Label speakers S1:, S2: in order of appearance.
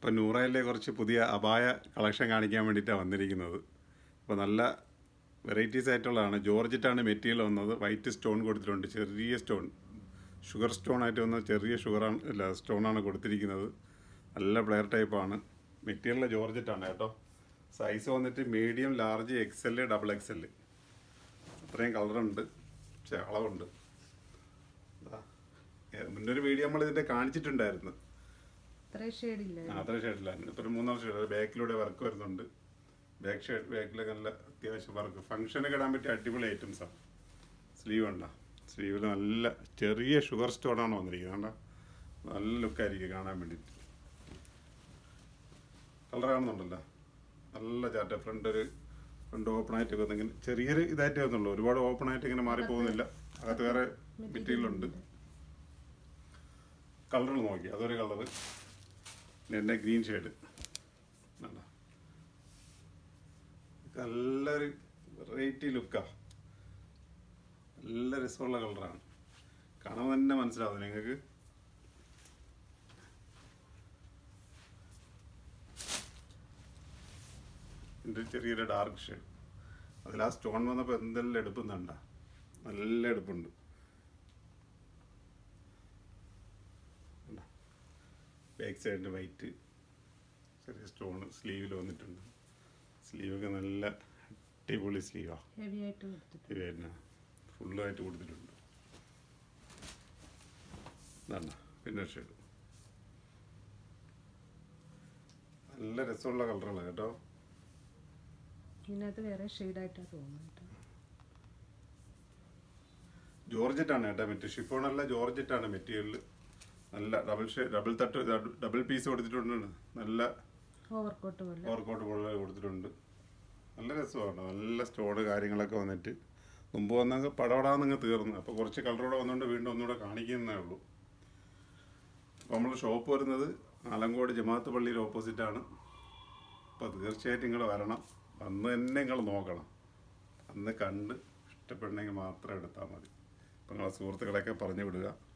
S1: ഇപ്പം നൂറയിലെ കുറച്ച് പുതിയ അപായ കളക്ഷൻ കാണിക്കാൻ വേണ്ടിയിട്ടാണ് വന്നിരിക്കുന്നത് അപ്പോൾ നല്ല വെറൈറ്റീസ് ആയിട്ടുള്ളതാണ് ജോർജറ്റാണ് മെറ്റീരിയൽ വന്നത് വൈറ്റ് സ്റ്റോൺ കൊടുത്തിട്ടുണ്ട് ചെറിയ സ്റ്റോൺ ഷുഗർ സ്റ്റോൺ ആയിട്ട് വന്ന ചെറിയ ഷുഗറാണ് അല്ല സ്റ്റോണാണ് കൊടുത്തിരിക്കുന്നത് നല്ല പ്ലെയർ ടൈപ്പാണ് മെറ്റീരിയൽ ജോർജറ്റാണ് കേട്ടോ സൈസ് വന്നിട്ട് medium large X L double X L അത്രയും കളറുണ്ട് പക്ഷേ അളവുണ്ട് ദാ, ഏ, മുന്നൊരു വീഡിയോ നമ്മൾ ഇതിൻ്റെ കാണിച്ചിട്ടുണ്ടായിരുന്നു
S2: ഇത്രയും ഷെയ്ഡില്ല
S1: ആ, അത്ര ഷർട്ടിലാണ് ഇപ്പം ഒരു മൂന്നാം ഷർട്ട് ബാക്കിലൂടെ വർക്ക് വരുന്നുണ്ട് ബാക്ക് ഷർട്ട് ബാക്കിലൊക്കെ നല്ല അത്യാവശ്യം വർക്ക് ഫംഗ്ഷനൊക്കെ ഇടാൻ പറ്റിയ അടിപൊളി ഐറ്റംസാണ് സ്ലീവ് ഉണ്ട സ്ലീവിൽ നല്ല ചെറിയ ഷുഗർ സ്റ്റോണാണ് വന്നിരിക്കുന്നത് കണ്ടോ നല്ല ലുക്കായിരിക്കും കാണാൻ വേണ്ടിയിട്ട് കളർ കാണുന്നുണ്ടല്ലോ നല്ല ചാറ്റ ഫ്രണ്ട് ഒരു ഫ്രണ്ട് ഓപ്പൺ ആയിട്ട് വന്നിങ്ങനെ ചെറിയൊരു ഇതായിട്ട് വന്നുള്ളൂ ഒരുപാട് ഓപ്പൺ ആയിട്ട് ഇങ്ങനെ മാറിപ്പോകുന്നില്ല അകത്ത് വേറെ മെറ്റീരിയൽ ഉണ്ട് കളറുകൾ നോക്കി അതൊരു കളറ് പിന്നെ എൻ്റെ ഗ്രീൻ ഷെയ്ഡ് നല്ലൊരു വെറൈറ്റി ലുക്കാ നല്ല രസമുള്ള കളറാണ് കാണുമ്പോൾ തന്നെ മനസ്സിലാവും നിങ്ങൾക്ക് ഇത് ചെറിയൊരു ഡാർക്ക് ഷെയ്ഡ് അതിൽ ആ സ്റ്റോൺ വന്നപ്പോൾ എന്തെല്ലാം എടുപ്പുന്നുണ്ട നല്ല എടുപ്പുണ്ട് ബാക്ക് സൈഡിന് വൈറ്റ് ചെറിയ സ്റ്റോൺ സ്ലീവിൽ വന്നിട്ടുണ്ട് സ്ലീവൊക്കെ നല്ല അടിപൊളി സ്ലീവാണ്
S2: ഹെവി ആയിട്ട് കൊടുത്തിട്ട്
S1: ഇവന്നെ ഫുള്ളായിട്ട് കൊടുത്തിട്ടുണ്ട് ഇതാണ് പിന്നെ ഷെയ്ഡ് നല്ല രസമുള്ള കളറുകളാണ് കേട്ടോ
S2: ഇതിനകത്ത് വേറെ ഷെയ്ഡായിട്ടാണ് തോന്നുന്നത് കേട്ടോ
S1: ജോർജറ്റാണ് കേട്ടോ മറ്റേ ഷിഫോണല്ല ജോർജറ്റാണ് മെറ്റീരിയൽ നല്ല ഡബിൾ ഷേ ഡബിൾ തട്ട് ഡബിൾ പീസ് കൊടുത്തിട്ടുണ്ട് നല്ല
S2: ഓവർകോട്ട് പോലെ
S1: ഓവർകോട്ട് പോലെ കൊടുത്തിട്ടുണ്ട് നല്ല രസമാണ് നല്ല സ്റ്റോണ് കാര്യങ്ങളൊക്കെ വന്നിട്ട് മുമ്പ് വന്നങ്ങ് പടപടാന്നങ്ങ് തീർന്നു അപ്പോൾ കുറച്ച് കളറോടെ വന്നുകൊണ്ട് വീണ്ടും ഒന്നുകൂടെ കാണിക്കുന്നേ ഉള്ളൂ അപ്പോൾ നമ്മൾ ഷോപ്പ് വരുന്നത് ആലങ്കോട് ജമാഅത്ത് പള്ളിയുടെ ഓപ്പോസിറ്റാണ് അപ്പോൾ തീർച്ചയായിട്ടും നിങ്ങൾ വരണം വന്ന് തന്നെ നിങ്ങൾ നോക്കണം അന്ന് കണ്ട് ഇഷ്ടപ്പെടണമെങ്കിൽ മാത്രം എടുത്താൽ മതി അപ്പോൾ നിങ്ങളെ സുഹൃത്തുക്കളെയൊക്കെ പറഞ്ഞു വിടുക